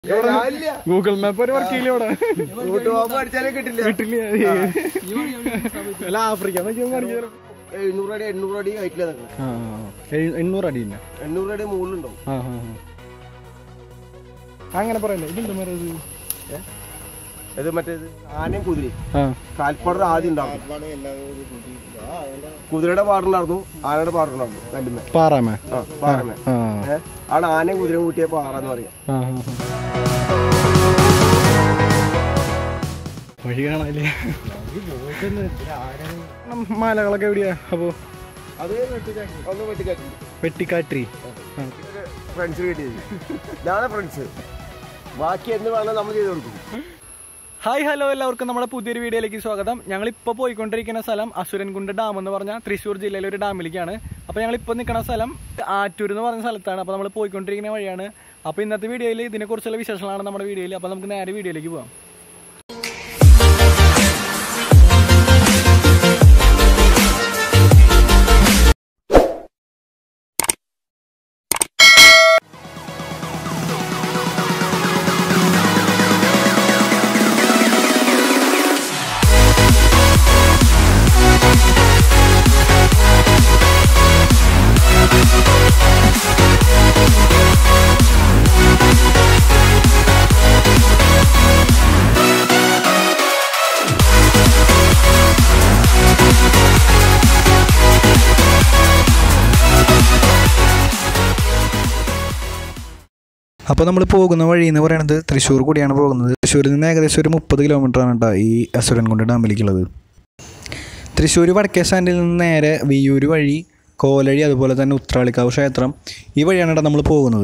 Google map ഒരു work ചെയ്യില്ല ഇവിടെ റൂട്ട് പോകുമ്പോ അടിച്ചാലേ കിട്ടില്ല കിട്ടില്ല അല്ല ആഫ്രിക്ക എന്നൊക്കെ കാണിച്ചു എഴുന്നൂറ് അടി എണ്ണൂറ് അടി ഹൈറ്റിലാ നിൽക്കുന്നത് ആ എഴ്- എണ്ണൂറ് അടിയില്ല എണ്ണൂറ് അടി മുകളിലുണ്ടാവും ആ ആ ആ. അങ്ങനെ പറയല്ലേ ഇതെന്താ മരം ഇത് ഇത് മറ്റേത് ആനയും കുതിരയും ആ കാൽപ്പാടർ ആദ്യം ഉണ്ടാവും കുതിരയുടെ പാടുണ്ടായിരുന്നു ആനയുടെ പാടുണ്ടായിരുന്നു കല്ലുമ്മ പാറാമേ ആ പാറമേ ആ ഏഹ് ആണ് ആനയും കുതിരയും കൂട്ടിയ പാറന്ന് പറയാം ആ ആ, ആ. വഴി കാണാല്ലേ മലകളൊക്കെ എവിടെയാ അപ്പോ അത് ഒന്ന് വെട്ടിക്കാറ്റി വെട്ടിക്കാട്ടി ആ. ഫ്രണ്ട്സ് കിട്ടിയത് ഇതാണ് ഫ്രണ്ട്സ് ബാക്കി എന്ത് വേണം നമ്മൾ ചെയ്ത് കൊടുക്കും ഹായ് ഹലോ എല്ലാവർക്കും നമ്മുടെ പുതിയൊരു വീഡിയോയിലേക്ക് സ്വാഗതം ഞങ്ങൾ ഇപ്പോൾ പോയിക്കൊണ്ടിരിക്കുന്ന സ്ഥലം അസുരൻകുണ്ട് ഡാം എന്ന് പറഞ്ഞ തൃശ്ശൂർ ജില്ലയിലെ ഒരു ഡാമിലേക്കാണ് അപ്പോൾ ഞങ്ങൾ ഇപ്പോൾ നിൽക്കുന്ന സ്ഥലം ആറ്റൂർ എന്ന് പറഞ്ഞ സ്ഥലത്താണ് അപ്പോൾ നമ്മൾ പോയിക്കൊണ്ടിരിക്കുന്ന വഴിയാണ് അപ്പോൾ ഇന്നത്തെ വീഡിയോയിൽ ഇതിനെക്കുറിച്ചുള്ള വിശേഷങ്ങളാണ് നമ്മുടെ വീഡിയോയിൽ അപ്പോൾ നമുക്ക് നേരെ വീഡിയോയിലേക്ക് പോകാം അപ്പോൾ നമ്മൾ പോകുന്ന വഴി എന്ന് പറയുന്നത് തൃശ്ശൂർ കൂടിയാണ് പോകുന്നത് തൃശ്ശൂരിൽ നിന്ന് ഏകദേശം ഒരു മുപ്പത് കിലോമീറ്ററാണ് കേട്ടോ ഈ അസുരൻകുണ്ട് ഡാമിലേക്കുള്ളത് തൃശ്ശൂർ വടക്കേ സ്റ്റാൻഡിൽ നിന്ന് നേരെ വിയ്യൂർ വഴി കോലഴി അതുപോലെ തന്നെ ഉത്രാളിക്കാവ് ക്ഷേത്രം ഈ വഴിയാണ് കേട്ടോ നമ്മൾ പോകുന്നത്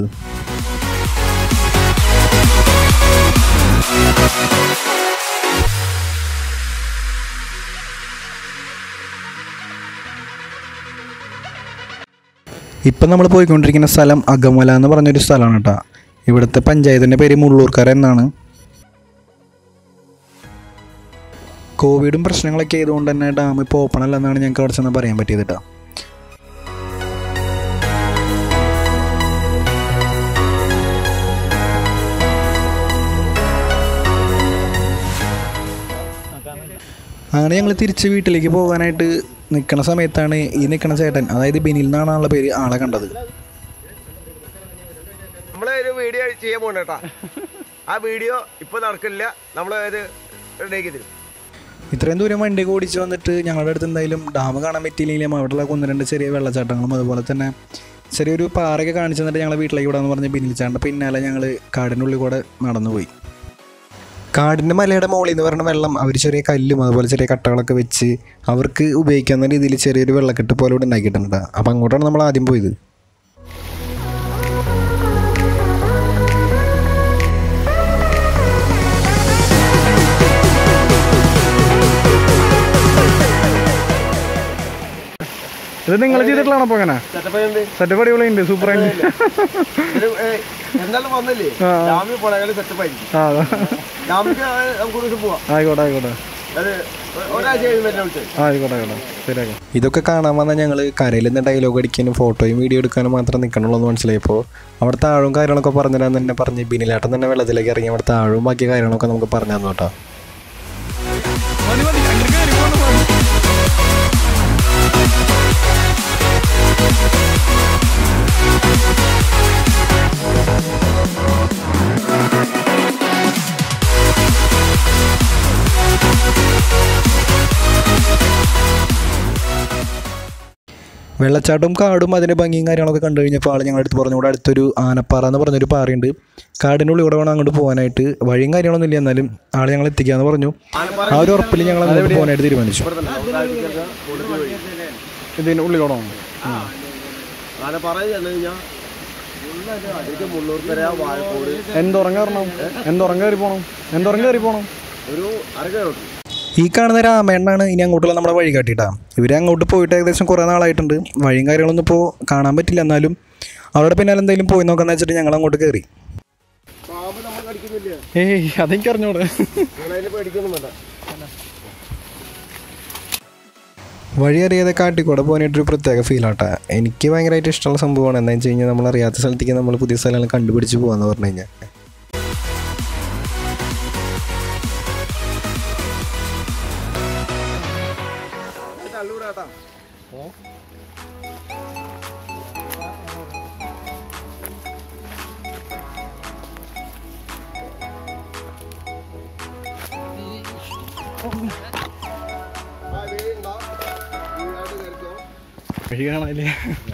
ഇപ്പം നമ്മൾ പോയിക്കൊണ്ടിരിക്കുന്ന സ്ഥലം അകമല എന്ന് പറഞ്ഞൊരു സ്ഥലമാണ് കേട്ടോ ഇവിടുത്തെ പഞ്ചായത്തിൻ്റെ പേര് മുള്ളൂർക്കര എന്നാണ് കോവിഡും പ്രശ്നങ്ങളൊക്കെ ആയതുകൊണ്ട് തന്നെ ഡാം ഇപ്പോൾ ഓപ്പൺ അല്ലെന്നാണ് ഞങ്ങൾക്ക് അവിടെ ചെന്ന് പറയാൻ പറ്റിയത് കേട്ടോ അങ്ങനെ ഞങ്ങൾ തിരിച്ച് വീട്ടിലേക്ക് പോകാനായിട്ട് നിൽക്കുന്ന സമയത്താണ് ഈ നിൽക്കുന്ന ചേട്ടൻ അതായത് ബിനിൽ എന്നാണുള്ള പേര് ആളെ കണ്ടത് നമ്മളെ ഒരു വീഡിയോ ചെയ്യാൻ പോകണ്ട കേട്ടാ ആ വീഡിയോ ഇപ്പൊ നടക്കില്ല നമ്മൾ ഇത് റെഡിയാക്കി തരും ഇത്രയും ദൂരം വണ്ടിയൊക്കെ ഓടിച്ച് വന്നിട്ട് ഞങ്ങളുടെ അടുത്ത് എന്തായാലും ഡാം കാണാൻ പറ്റിയില്ലെങ്കിലും അവിടെയുള്ള ഒന്ന് രണ്ട് ചെറിയ വെള്ളച്ചാട്ടങ്ങളും അതുപോലെ തന്നെ ചെറിയൊരു പാറയൊക്കെ കാണിച്ചു തന്നിട്ട് ഞങ്ങളെ വീട്ടിലേക്ക് വിടാന്ന് പറഞ്ഞ് ബിനിൽച്ചാണ്ട് പിന്നാലെ ഞങ്ങൾ കാടിൻ്റെ ഉള്ളിൽ കൂടെ നടന്നുപോയി കാടിൻ്റെ മലയുടെ മുകളിൽ നിന്ന് പറയുന്ന വെള്ളം അവർ ചെറിയ കല്ലും അതുപോലെ ചെറിയ കട്ടകളൊക്കെ വെച്ച് അവർക്ക് ഉപയോഗിക്കാവുന്ന രീതിയിൽ ചെറിയൊരു വെള്ളക്കെട്ട് പോലെ ഇവിടെ ഉണ്ടാക്കിയിട്ടുണ്ട് അപ്പോൾ അങ്ങോട്ടാണ് നമ്മൾ ആദ്യം പോയത് ഇത് നിങ്ങൾ ചെയ്തിട്ടുള്ളതാണോ അപ്പോൾ അങ്ങനെ സെറ്റപ്പ് സെറ്റപ്പ് അടിപൊളിയുണ്ട് സൂപ്പർ ആയിട്ട് എന്തായാലും വന്നില്ലേ ആ. ഡാമിൽ പോയാലും സെറ്റപ്പ് ആയിരിക്കും ആ അതാ. ഡാമിക്ക് നമുക്ക് ഒരു ദിവസം പോവാം ആയിക്കോട്ടെ ആയിക്കോട്ടെ അത് ഒരാഴ്ച കഴിയുമ്പോൾ എന്നെ വിളിച്ചു ആ, ആയിക്കോട്ടെ ആയിക്കോട്ടെ ശരിയാക്കാം ഇതൊക്കെ കാണാൻ വന്ന ഞങ്ങൾ കരയിൽ നിന്ന് ഡയലോഗ് അടിക്കാനും ഫോട്ടോയും വീഡിയോ എടുക്കാനും മാത്രം നിൽക്കണുള്ളൂ എന്ന് മനസ്സിലായപ്പോൾ അവിടെ താഴവും കാര്യങ്ങളൊക്കെ പറഞ്ഞുതരാൻ തന്നെ പറഞ്ഞ് ബിനിലാട്ടം തന്നെ വെള്ളത്തിലേക്ക് ഇറങ്ങി അവിടെ താഴവും ബാക്കി കാര്യങ്ങളൊക്കെ നമുക്ക് പറഞ്ഞു തന്നു കേട്ടോ വെള്ളച്ചാട്ടവും കാടും അതിൻ്റെ ഭംഗിയും കാര്യങ്ങളൊക്കെ കണ്ടു കഴിഞ്ഞപ്പോൾ ആൾ ഞങ്ങളുടെ അടുത്ത് പറഞ്ഞു ഇവിടെ അടുത്തൊരു ആനപ്പാറ എന്ന് പറഞ്ഞൊരു പാറയുണ്ട് കാടിൻ്റെ ഉള്ളിൽ കൂടെ വേണം അങ്ങോട്ട് പോകാനായിട്ട് വഴിയും കാര്യങ്ങളൊന്നും ഇല്ല എന്നാലും ആൾ ഞങ്ങൾ എത്തിക്കാന്ന് പറഞ്ഞു ആ ഒരു ഉറപ്പിൽ ഞങ്ങൾ അങ്ങോട്ട് പോകാനായിട്ട് തീരുമാനിച്ചു ഇതിന് ഉള്ളിലോടോ അങ്ങനെ പറഞ്ഞു ചെന്ന് കഴിഞ്ഞാൽ അതിലേക്ക് മുന്നൂർക്കര വാഴക്കോട് എന്തോറം കയറണം എന്തോറം കയറി പോണം എന്തോറം കയറി പോണം ഒരു അരക്കരോട്ട് ഈ കാണുന്ന രാമേണ്ണാണ് ഇനി അങ്ങോട്ടുള്ള നമ്മുടെ വഴി കാട്ടിയിട്ടാ ഇവർ അങ്ങോട്ട് പോയിട്ട് ഏകദേശം കുറേ നാളായിട്ടുണ്ട് വഴിയും കാര്യങ്ങളൊന്നും ഇപ്പോൾ കാണാൻ പറ്റില്ല എന്നാലും അവരുടെ പിന്നാലെ എന്തെങ്കിലും പോയി നോക്കാന്ന് വെച്ചിട്ട് ഞങ്ങൾ അങ്ങോട്ട് കയറി പാമ്പ് നമ്മൾ കടിക്കുന്നില്ല ഏയ് അതെനിക്ക് അറിഞ്ഞൂടെ നിങ്ങളതിന് പേടിക്കൊന്നും വേണ്ട വഴി അറിയാതെ കാട്ടിക്കൂടെ പോകാനായിട്ടൊരു പ്രത്യേക ഫീലാട്ടാ എനിക്ക് ഭയങ്കരമായിട്ട് ഇഷ്ടമുള്ള സംഭവമാണ് എന്താണെന്ന് വെച്ച് കഴിഞ്ഞാൽ നമ്മൾ അറിയാത്ത സ്ഥലത്തേക്ക് നമ്മൾ പുതിയ സ്ഥലങ്ങൾ കണ്ടുപിടിച്ച് പോകാന്ന് പറഞ്ഞു കഴിഞ്ഞാൽ കേട്ടാ ആ വീടുണ്ടോ വീടായിട്ട് കയറിക്കോ വഴി കാണാല്ലേ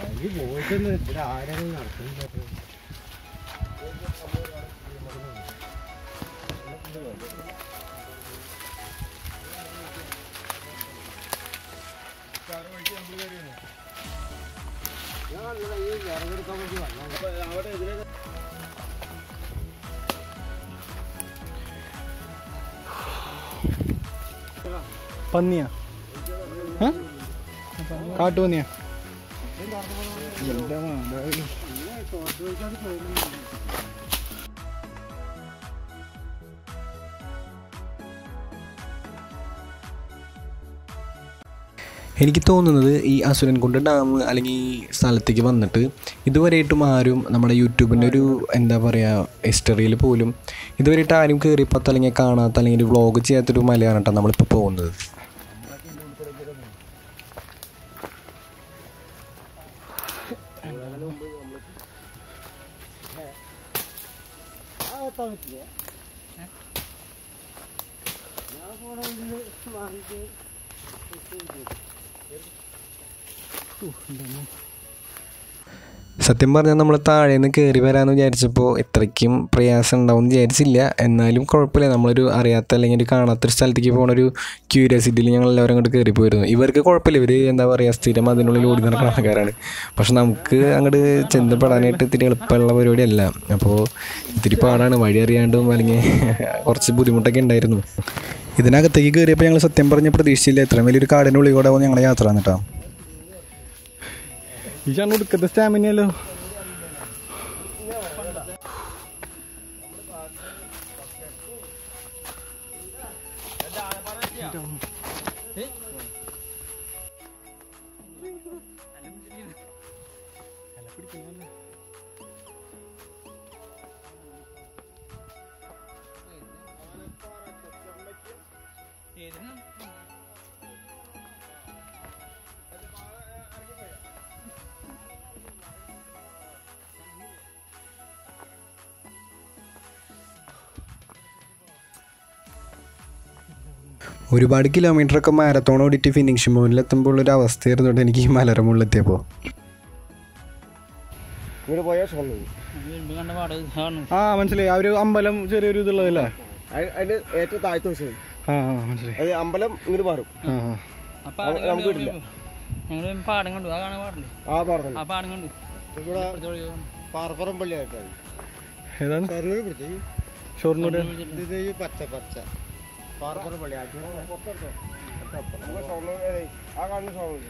പന്നിയാ ഏ? കാട്ടുപന്നിയാ എന്താ മാതാവേ. എനിക്ക് തോന്നുന്നത് ഈ അസുരൻകുണ്ട് ഡാം അല്ലെങ്കിൽ ഈ സ്ഥലത്തേക്ക് വന്നിട്ട് ഇതുവരെയായിട്ടും ആരും നമ്മുടെ യൂട്യൂബിൻ്റെ ഒരു എന്താ പറയുക ഹിസ്റ്ററിയിൽ പോലും ഇതുവരെയായിട്ട് ആരും കയറിപ്പത്ത അല്ലെങ്കിൽ കാണാത്ത അല്ലെങ്കിൽ ഒരു വ്ളോഗ് ചെയ്യാത്തൊരു മലയാണ് കേട്ടോ നമ്മളിപ്പോൾ പോകുന്നത് സത്യം പറഞ്ഞാൽ നമ്മൾ താഴെ നിന്ന് കയറി വരാമെന്ന് വിചാരിച്ചപ്പോൾ ഇത്രയ്ക്കും പ്രയാസം ഉണ്ടാവും എന്ന് വിചാരിച്ചില്ല എന്നാലും കുഴപ്പമില്ല നമ്മളൊരു അറിയാത്ത അല്ലെങ്കിൽ ഒരു കാണാത്തൊരു സ്ഥലത്തേക്ക് പോകുന്ന ഒരു ക്യൂരിയോസിറ്റിയിൽ ഞങ്ങൾ എല്ലാവരും അങ്ങോട്ട് കയറി പോയിരുന്നു ഇവർക്ക് കുഴപ്പമില്ല ഇവർ എന്താ പറയുക സ്ഥിരം അതിനുള്ളിൽ ഓടി നടക്കുന്ന ആൾക്കാരാണ് പക്ഷെ നമുക്ക് അങ്ങോട്ട് ചെന്നപ്പെടാനായിട്ട് ഇത്തിരി എളുപ്പമുള്ള പരിപാടിയല്ല അപ്പോൾ ഇത്തിരി പാടാണ് വഴി അറിയാണ്ടും അല്ലെങ്കിൽ കുറച്ച് ബുദ്ധിമുട്ടൊക്കെ ഉണ്ടായിരുന്നു ഇതിനകത്തേക്ക് കയറിയപ്പോൾ ഞങ്ങൾ സത്യം പറഞ്ഞ് പ്രതീക്ഷിച്ചില്ല ഇത്രയും വലിയൊരു കാടിനുള്ളിൽ കൂടെ പോകുന്ന ഞങ്ങളെ യാത്ര എന്നിട്ടാ ഈ ചേട്ടൻ ഒടുക്കത്തെ സ്റ്റാമിനയല്ലോ ഒരുപാട് കിലോമീറ്റർ ഒക്കെ മാരത്തോൺ ഓടിയിട്ട് ഫിനിഷിംഗ് പോയിന്റിൽ എത്തുമ്പോൾ ഒരു അവസ്ഥയായിരുന്നു കേട്ടോ എനിക്ക് ഈ മലരമുള്ളിലെത്തിയപ്പോൾ ഇങ്ങോട്ട് പോയാൽ ഷോളൂ ആ മനസ്സിലായി ആ ഒരു അമ്പലം ചെറിയൊരു ഇതുള്ളതല്ലേ അതിന്റെ ഏറ്റവും താഴത്തെ വശം ആ ആ, മനസ്സിലായി അത് അമ്പലം ഇങ്ങോട്ട് മാറും ആ ആ. നമുക്ക് കിട്ടില്ല ഞങ്ങൾ പാടം കണ്ടു ആ കാണാൻ പാടില്ലേ ആ പറഞ്ഞു ആ പാടം കണ്ടു ഇവിടെ പാറപ്പുറം പള്ളിയായിട്ടാണ് ഏതാണ് കരൂർ പിടിച്ചു ഷൊർണൂർ ഇത് ഈ പച്ച പച്ച പാറപ്പുറം പള്ളി ആ കാണുന്ന ഷോളൂർ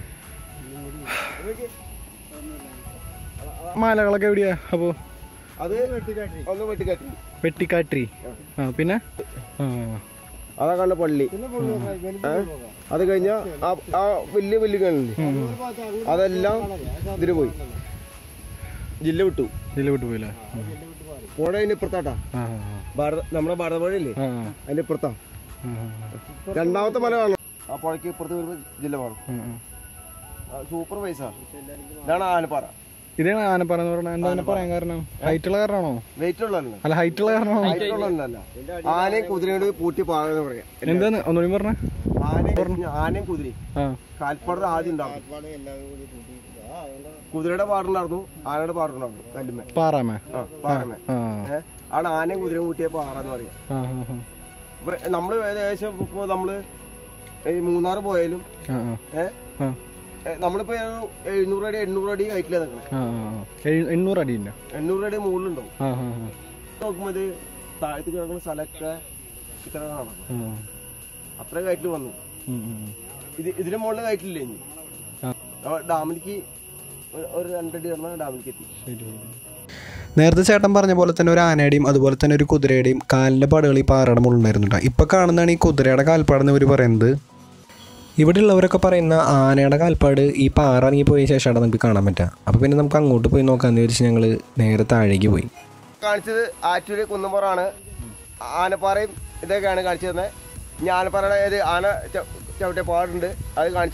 മാലകളൊക്കെ എവിടെയാ അപ്പോ അത് ഒന്ന് വെട്ടിക്കാട്ടി വെട്ടിക്കാട്ടി ആ പിന്നെ ആ അതാ കാണുന്ന പള്ളി ഏ? അത് കഴിഞ്ഞ ആ ആ വലിയ വലിയ കാണില്ലേ അതെല്ലാം ഇതിന് പോയി ജില്ല വിട്ടു ഇതിൽ വിട്ടു പോയില്ലേ പുഴ അതിന്റെ ഇപ്പുറത്താട്ടാ ആ ഭാരത നമ്മുടെ ഭാരത പുഴയില്ലേ ആ അതിന്റെ ഇപ്പുറത്താ ആ രണ്ടാമത്തെ മല കാണണം ആ പുഴയ്ക്ക് ഇപ്പുറത്ത് വരുമ്പോ ജില്ല കാണും ആ സൂപ്പർ പൈസ ഇതാണ് ആനപ്പാറ ഇതാണ് ആനപ്പാറ എന്ന് പറഞ്ഞാൽ എന്താ അതിനെ പറയാൻ കാരണം ഹൈറ്റ് ഉള്ള കാരണമാണോ വെയിറ്റ് ഉള്ളതല്ല അല്ല ഹൈറ്റ് ഉള്ള കാരണമാണോ ഹൈറ്റ് ഉള്ളതല്ല ആനയും കുതിരയോട് പൂട്ടി പാറ എന്ന് പറയാം എന്താന്ന് ഒന്നുകൂടി പറഞ്ഞ ആന ആനയും കുതിരയും ആ കാൽപ്പാടത്ത് ആദ്യം ഉണ്ടാവും കുതിരയുടെ പാടുണ്ടായിരുന്നു ആനയുടെ പാടുണ്ടായിരുന്നു കല്ലുമ്മ പാറാമേ ആ പാറമേ ആ ഏഹ് ആണ് ആനയും കുതിരയും കൂട്ടിയ പാറ എന്ന് പറയാം ആ ആ ഇപ്പൊ നമ്മള് ഏകദേശം ഇപ്പൊ നമ്മള് ഈ മൂന്നാർ പോയാലും ആ ആ ഏഹ് ആ നമ്മളിപ്പോ ഒരു എഴുന്നൂറ് അടി എണ്ണൂറ് അടി ഹൈറ്റിലാണ് നിൽക്കുന്നത് ആ ആ എഴു- എണ്ണൂറ് അടിയില്ല എണ്ണൂറ് അടി മുകളിലുണ്ടാവും ആ ആ ആ നോക്കുമ്പോ ഇത് താഴത്ത് കിടക്കുന്ന സ്ഥലമൊക്കെ ഇത്ര കാണാം ആ അത്ര കയറ്റിൽ വന്നു ഉം, ഉം, ഉം. ഇത് ഇതിന് മുകളിൽ കയറ്റില്ലേ ഇനി ആ. അപ്പൊ ഡാമിലേക്ക് ഒരു- ഒരു രണ്ടടി പറഞ്ഞാൽ ഡാമിലേക്ക് എത്തി ശരി ശരി നേരത്തെ ചേട്ടൻ പറഞ്ഞ പോലെ തന്നെ ഒരു ആനയുടെയും അതുപോലെ തന്നെ ഒരു കുതിരയുടെയും കാലിൻ്റെ പാടുകൾ ഈ പാറയുടെ മുകളിലുണ്ടായിരുന്നു കേട്ടോ ഇപ്പോൾ കാണുന്നതാണ് ഈ കുതിരയുടെ കാൽപ്പാടെന്ന് ഇവർ പറയുന്നത് ഇവിടെ ഉള്ളവരൊക്കെ പറയുന്ന ആനയുടെ കാൽപ്പാട് ഈ പാറ ഇറങ്ങി പോയ ശേഷമാണ് നമുക്ക് കാണാൻ പറ്റുക അപ്പോൾ പിന്നെ നമുക്ക് അങ്ങോട്ട് പോയി നോക്കാമെന്ന് വിചാരിച്ച് ഞങ്ങൾ നേരെ താഴേക്ക് പോയി കാണിച്ചത് ആറ്റൂര് കുന്നമ്പുറാണ് ആനപ്പാറയും ഇതൊക്കെയാണ് കാണിച്ചു തന്നെ ഇനി ആനപ്പാറയുടെ ഏത് ആന ച- ചവിട്ടിയ പാടുണ്ട് അത് കാണിച്ചു തരാം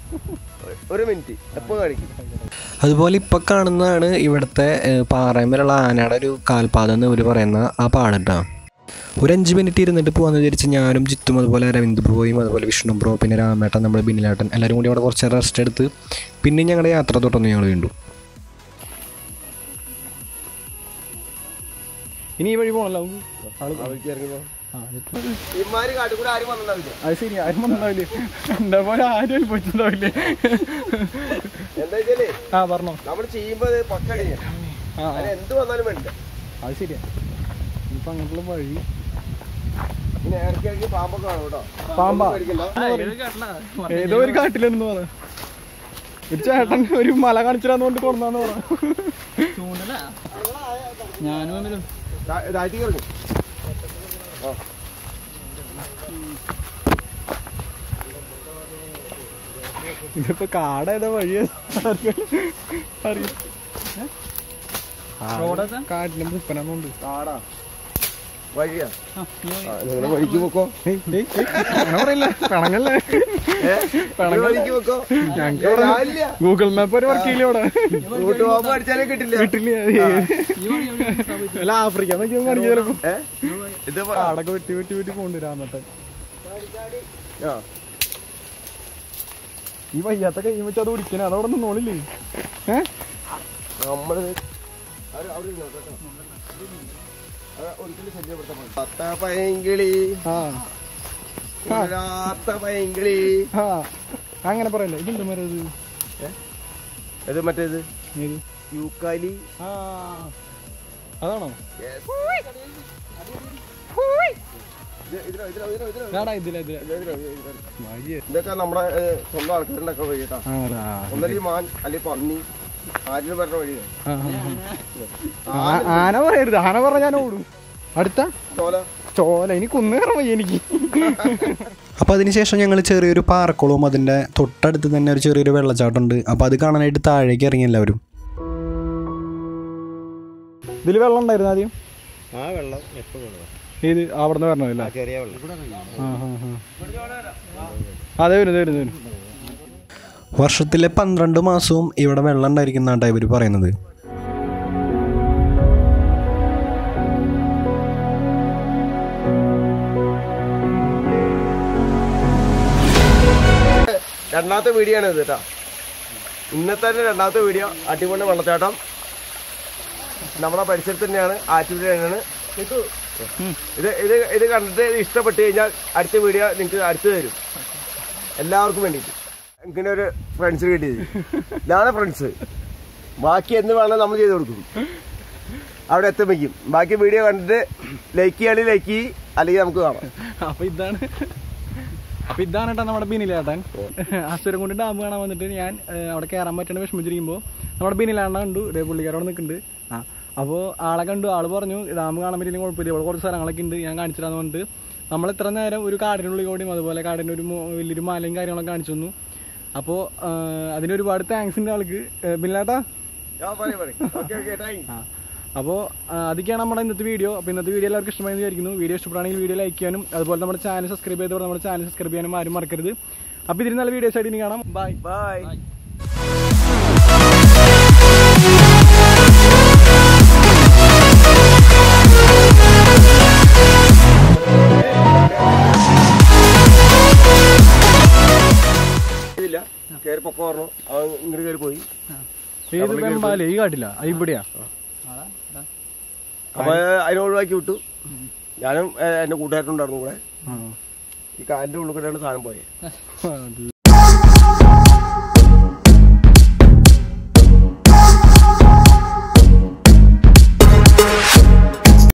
ഒരു മിനിറ്റ് എപ്പോ കാണിക്കും അതുപോലെ ഇപ്പോൾ കാണുന്നതാണ് ഇവിടുത്തെ ഏഹ്, പാറയമേലുള്ള ആനയുടെ ഒരു കാൽപാദം എന്ന് ഇവർ പറയുന്ന ആ പാടട്ടാ ഒരു അഞ്ച് മിനിറ്റ് ഇരുന്നിട്ട് പോകാമെന്ന് വിചാരിച്ച് ഞാനും ജിത്തും അതുപോലെ രവിന്ദ് ബ്രോയും അതുപോലെ വിഷ്ണു ബ്രോ പിന്നെ രാമേട്ടൻ നമ്മുടെ ബിനിലേട്ടൻ എല്ലാവരും കൂടി അവിടെ കുറച്ച് റെസ്റ്റ് എടുത്ത് പിന്നെ ഞങ്ങളുടെ യാത്ര തുടർന്ന് ഞങ്ങൾ വീണ്ടും ഇനി ഈ വഴി പോകണല്ലോ ആള് അവർക്ക് ഇറങ്ങുമ്പോ ആ, ഇത് ഇമാര് കാട്ടുകൂടെ ആരും വന്നിട്ടുണ്ടാവില്ല അത് ശരി ആരും വന്നിട്ടുണ്ടാവില്ലേ എന്റെ പോലെ ആരും അനുഭവിച്ചിട്ടുണ്ടാവില്ലേ എന്താ വെച്ചാലേ ആ പറഞ്ഞോ നമ്മൾ ചെയ്യുമ്പോ അത് പക്ക ചെയ്യണം ആ ആ, അതിന് എന്ത് വന്നാലും വേണ്ട അത് ശരിയാ ഇപ്പൊ അങ്ങോട്ടുള്ള വഴി പിന്നെ ഇറക്കി ഇറക്കി പാമ്പൊക്കെ കാണും കേട്ടോ പാമ്പാ പേടിക്കണ്ട. ഏതോ ഒരു കാട്ടിലെന്ന് പറ ഒരു ചേട്ടൻ ഒരു മല കാണിച്ചിരാന്ന് കൊണ്ട് കൊണ്ടാന്ന് പറ ചൂണ്ടല ഞാനും വന്നിട്ടും താ- താഴ്ത്തിക്ക് ഇറങ്ങും ആ ഇതിപ്പോ കാടേതാ വഴിയാ അറിയാം റോഡൊക്കെ കാട്ടിലെ മുപ്പനാന്നുണ്ട് കാടാ വഴിയാ ആ നീ ആ, നിങ്ങള് വഴിക്ക് പോക്കോ അങ്ങനെ പറയില്ല പിണങ്ങല്ലേ ഏ? നിങ്ങള് വഴിക്ക് പോക്കോ ഞങ്ങക്ക് ഏ, ഇവിടെ രാവിലെയാ. ഗൂഗിൾ മാപ്പ് വരെ വർക്ക് ചെയ്യില്ല ഇവിടെ റൂട്ട് പോകുമ്പോ അടിച്ചാലേ കിട്ടില്ല കിട്ടില്ല അല്ല ആഫ്രിക്ക എന്നൊക്കെ കാണിച്ചു ചിലപ്പോ ഏ? ഇത് പ- കാടൊക്കെ വെട്ടി വെട്ടി വെട്ടി കൊണ്ടുവരാന്നിട്ട് ആ. ഈ വയ്യാത്ത കൈ വെച്ച് അത് കുടിക്കണേ അതവിടെ നിന്നോളില്ലേ ഏഹ് നമ്മള് അവര് അവിടെ ഇരുന്നോ, കേട്ടോ. അത് ഒരിക്കലും ശല്യപ്പെടുത്താൻ പാടില്ല. പത്ത പൈങ്കിളി ആ ഉണരാത്ത പൈങ്കിളി ആ അങ്ങനെ പറയല്ലേ ഇതെന്താ മരം ഇത് ഇത് മറ്റേത് ഏത് യൂക്കാലി ആ അതാണോ ഇത് ഇതിലോ, ഇതിലോ, ഇതിലോ, ഇതിലോ, ഇതാടാ ഇതില ഇതില ഇതിലോ, ഇതിലോ, ഇതിലോ. വഴിയെ. ഇതൊക്കെ നമ്മുടെ ഏ, സ്വന്തം ആൾക്കാരുണ്ടാക്കാൻ വഴി കേട്ടാ ആ, ആ, ഒന്നല്ലെങ്കിൽ മാൻ അല്ലെങ്കിൽ പന്നി ആരിലും പറഞ്ഞ വഴിയാണ് ആ, ആ. ആ- ആന പറയരുത് ആന പറഞ്ഞ ഞാൻ ഓടും അടുത്ത ചോല ചോല ഇനി കുന്നു കയറാൻ വയ്യ എനിക്ക് അപ്പോൾ അതിനുശേഷം ഞങ്ങൾ ചെറിയൊരു പാറക്കുളവും അതിൻ്റെ തൊട്ടടുത്ത് തന്നെ ഒരു ചെറിയൊരു വെള്ളച്ചാട്ടമുണ്ട് അപ്പോൾ അത് കാണാനായിട്ട് താഴേക്ക് ഇറങ്ങി എല്ലാവരും ഇതില് വെള്ളം ഉണ്ടായിരുന്നു ആദ്യം ആ വെള്ളം എപ്പോഴും ഇത് അവിടുന്ന് വരണമല്ല ചെറിയ വെള്ളം അതെ വരും ദേ വരും ദേ വരും വർഷത്തിലെ പന്ത്രണ്ട് മാസവും ഇവിടെ വെള്ളം ഉണ്ടായിരിക്കുന്നതാണ് ഇവർ പറയുന്നത് രണ്ടാമത്തെ വീഡിയോ ആണ് ഇത് കേട്ടാ ഇന്നത്തെ തന്നെ രണ്ടാമത്തെ വീഡിയോ അടിപൊളി വെള്ളച്ചാട്ടം നമ്മുടെ പരിസരത്ത് തന്നെയാണ് ആറ്റുപുഴ തന്നെയാണ് ഇത് ഇത് ഇത് കണ്ടിട്ട് ഇത് ഇഷ്ടപ്പെട്ട് കഴിഞ്ഞാൽ അടുത്ത വീഡിയോ നിങ്ങൾക്ക് അടുത്ത് തരും എല്ലാവർക്കും വേണ്ടിയിട്ട് ഇങ്ങനെ ഒരു ഫ്രണ്ട്സ് കിട്ടിയത് ഇതാണ് ഫ്രണ്ട്സ് ബാക്കി എന്ത് വേണമെങ്കിലും നമ്മൾ ചെയ്ത് കൊടുക്കും അവിടെ എത്തുമ്പോഴേക്കും ബാക്കി വീഡിയോ കണ്ടിട്ട് ലൈക്ക് ചെയ്യുകയാണെങ്കിൽ ലൈക്ക് ചെയ്യ് അല്ലെങ്കിൽ നമുക്ക് കാണാം അപ്പൊ ഇതാണ് അപ്പൊ ഇതാണ് കേട്ടോ നമ്മുടെ ബിനിലേട്ടൻ അസുരംകുണ്ട് ഡാം കാണാൻ വന്നിട്ട് ഞാൻ ഏഹ്, അവിടെ കയറാൻ പറ്റണ വിഷമിച്ചിരിക്കുമ്പോൾ നമ്മുടെ ബിനിലേട്ടൻ കണ്ടു ഇതേ പുള്ളിക്കാരവിടെ നിൽക്കുന്നുണ്ട് ആ അപ്പോൾ ആളെ കണ്ടു ആള് പറഞ്ഞു ഡാം കാണാൻ പറ്റില്ലെങ്കിൽ കുഴപ്പമില്ല ഇവിടെ കുറച്ച് സ്ഥലങ്ങളൊക്കെ ഉണ്ട് ഞാൻ കാണിച്ചു തരാന്ന് പറഞ്ഞിട്ട് നമ്മൾ ഇത്ര നേരം ഒരു കാടിനുള്ളിൽ കൂടിയും അതുപോലെ കാടിൻ്റെ ഒരു മോ- വലിയൊരു മലയും കാര്യങ്ങളൊക്കെ കാണിച്ചു തന്നു അപ്പോൾ അതിന് ഒരുപാട് താങ്ക്സ് ഉണ്ട് ആൾക്ക് ഏഹ്, ബിനിലേട്ടാ ആ, പറയ്, പറയ്. Okay, okay, thanks. ആ അപ്പോൾ അതൊക്കെയാണ് നമ്മുടെ ഇന്നത്തെ വീഡിയോ അപ്പോൾ ഇന്നത്തെ വീഡിയോ എല്ലാവർക്കും ഇഷ്ടമായെന്ന് വിചാരിക്കുന്നു വീഡിയോ ഇഷ്ടപ്പെടുകയാണെങ്കിൽ വീഡിയോ ലൈക്ക് ചെയ്യാനും അതുപോലെ നമ്മുടെ ചാനൽ സബ്സ്ക്രൈബ് ചെയ്തവർ നമ്മുടെ ചാനൽ സബ്സ്ക്രൈബ് ചെയ്യാനും ആരും മറക്കരുത് അപ്പോൾ ഇതിന് നല്ല വീഡിയോസ് ആയിട്ട് ഇനി കാണാം ബൈ ബൈ ഇതില്ല കയറി പൊക്കം പറഞ്ഞു അവൻ ഇങ്ങോട്ട് കയറി പോയി ഏത് വെമ്പാലേ ഈ കാട്ടില്ല അത് ഇവിടെയാ അതാ ഇതാ. അപ്പൊ അതിനെ ഒഴിവാക്കി വിട്ടു ഞാനും ഏ, എന്റെ കൂട്ടുകാരനുണ്ടായിരുന്നു കൂടെ ആ. ഈ കാലിന്റെ ഉള്ളിൽ കൂടെയാണ് സാധനം പോയത് ആ,